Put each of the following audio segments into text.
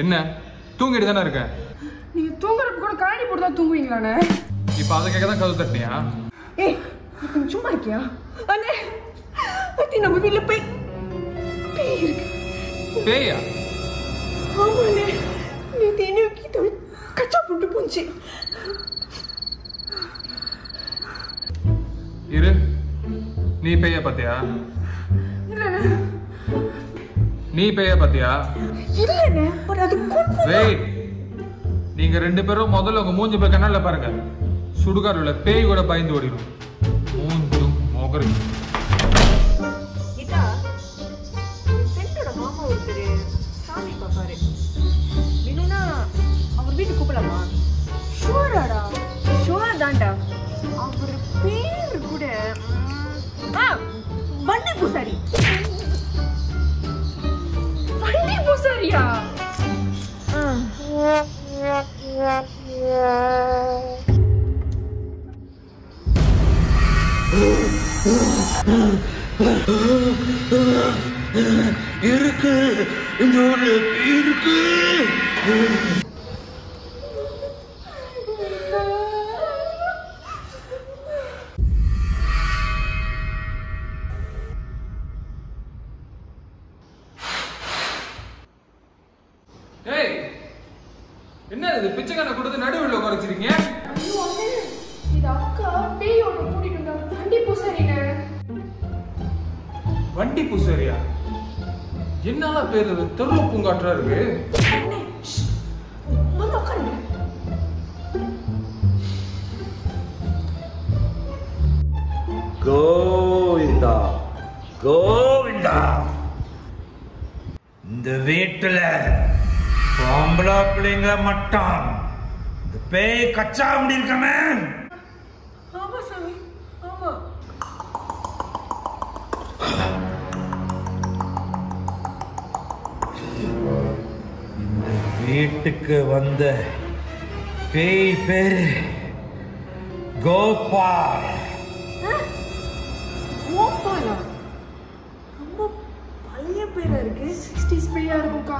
என்ன தூங்கிட்டு தானே இருக்க நீங்க தூங்குறப்ப கூட காணி போட்டு தான் தூங்குவீங்களாண்ணே இப்போ அதை கேட்க தான் கதவு தட்டினியா ஏய் நீ கொஞ்சம் சும்மா இருக்கியா அண்ணே அத்தி நம்ம வீட்ல போய் பேய் இருக்கு பேயா ஆமாண்ணே நேற்று என்ன கீதை கச்சா போட்டு போச்சு இரு நீ பேய பாத்தியா இல்லண்ணே நீ பேய பாத்தியா இல்லண்ணே பட் அது கொஞ்சம் வெயிட் நீங்க ரெண்டு பேரும் முதல்ல உங்க மூஞ்சி போய் கண்ணால பாருங்க சுடுகாடுல பேய் கூட பயந்து ஓடிடும் மூஞ்சும் முகரும் கீதா ஃப்ரெண்டோட மாமா ஒருத்தர் சாமி பார்ப்பாரு வேணும்னா அவர் வீட்டுக்கு கூப்பிடலாமா ஷுவராடா ஷுவர் தான்டா அவர் பேர் கூட ம், ஆ வண்டி பூசாரி வண்டி பூசாரியா இருக்கு இந்த ஊர்ல இருக்கு ஏய் என்ன இது பிச்சைக்கான கொடுத்து நடுவில் குறைச்சிருக்கீங்க ஐயோ அண்ணே இது அக்கா பேயோட கூட்டிட்டு வந்தாங்க வண்டி பூசாரிங்க வண்டி பூசாரியா என்னால பேர் இது தெருவு பூங்காற்றா இருக்கு அண்ணே ஷ். வந்து உட்காருங்க கோவிந்தா கோவிந்தா இந்த வீட்டுல பொம்பளை பிள்ளைங்க மட்டும் இந்த பேய் கச்சா அப்படி இருக்கமே ஆமா சாமி ஆமா வீட்டுக்கு வந்த பேய் பேரு கோபால் கோபாலா ரொம்ப பழைய பேரா இருக்கு சிக்ஸ்டீஸ் பேயா இருக்கும்க்கா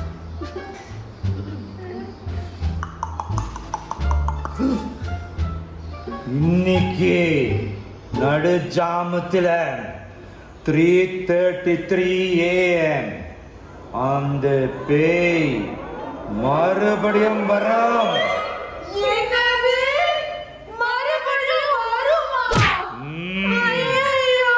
இன்னைக்கு நடு ஜாமத்துல த்ரீ தேர்ட்டி த்ரீ ஏஎம் அந்த பேய் மறுபடியும் வரும் என்னது மறுபடியும் வருமா ம். ஐயையோ!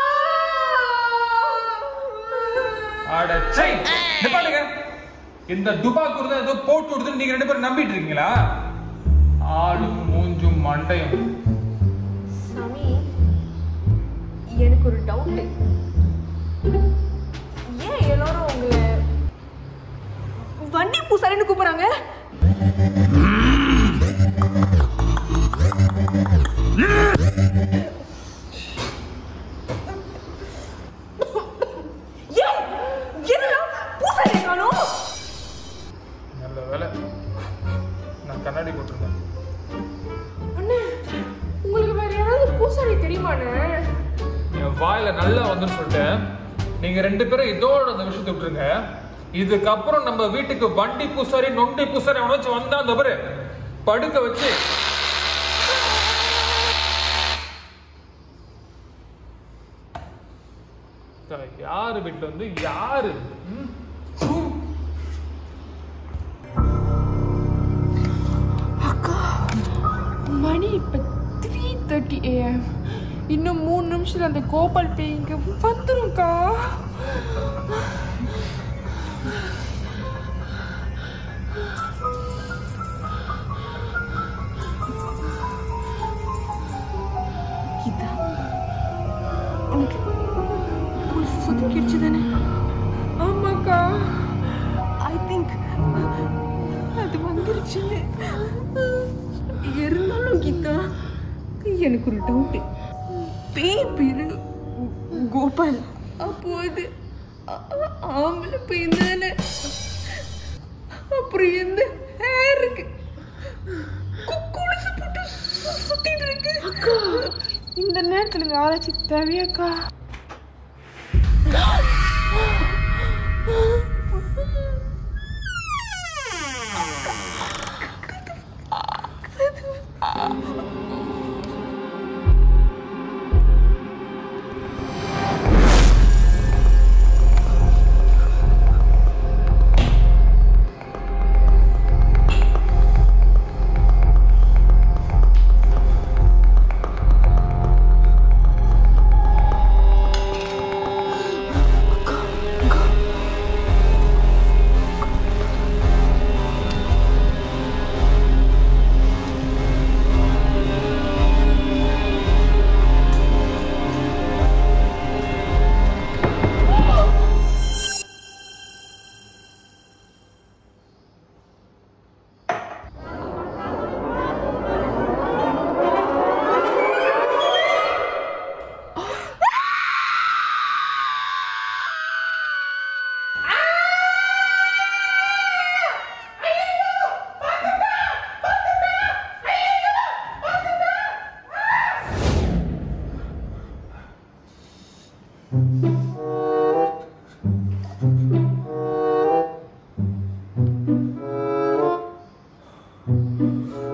அட சை நிப்பாட்டுங்க இந்த துபாக்கூர் தான் ஏதோ போட்டு விடுதுன்னு நீங்க ரெண்டு பேரும் நம்பிட்டு இருக்கீங்களா ஆளும் மூஞ்சும் மண்டையும் சாமி எனக்கு ஒரு டவுட் ஏன் எல்லாரும் உங்களை வண்டி பூசாரின்னு கூப்பிடுறாங்க ஏன் என்னடா பூசாரியை காணோம் நல்ல வேலை நான் கண்ணாடி போட்டிருந்தேன் அண்ணே உங்களுக்கு வேற யாராவது பூசாரி தெரியுமாண்ணே என் வாயில நல்லா வந்துன்னு சொல்லிட்டேன் நீங்க ரெண்டு பேரும் இதோட அந்த விஷயத்தை விட்டுருங்க இதுக்கப்புறம் நம்ம வீட்டுக்கு வண்டி பூசாரி நொண்டி பூசாரி அவனாச்சும் வந்தா அந்த பாரு படுக்க வச்சு யாரு வீட்டுல வந்து யாரு ம்? ஹூ. அக்கா மணி இப்போ த்ரீ தேர்ட்டி ஏஎம் இன்னும் மூணு நிமிஷத்துல அந்த கோபால் பேய் இங்க வந்துரும்க்கா கீதா உனக்கு கொலுசு சத்தம் கேட்டுச்சு தானே ஆமாக்கா ஐ திங்க் அது வந்துருச்சுன்னு இருந்தாலும் கீதா எனக்கு ஒரு டவுட்டு பேய் பேரு கோபால் அப்போ அது ஆ- ஆம்பளை பையன் தானே அப்புறம் எந்த ஹேர் இருக்கு கு- கொலுசு போட்டு சு- சுத்திட்டு இருக்கு இந்த நேரத்துல இந்த ஆராய்ச்சி தேவையாக்கா ஆ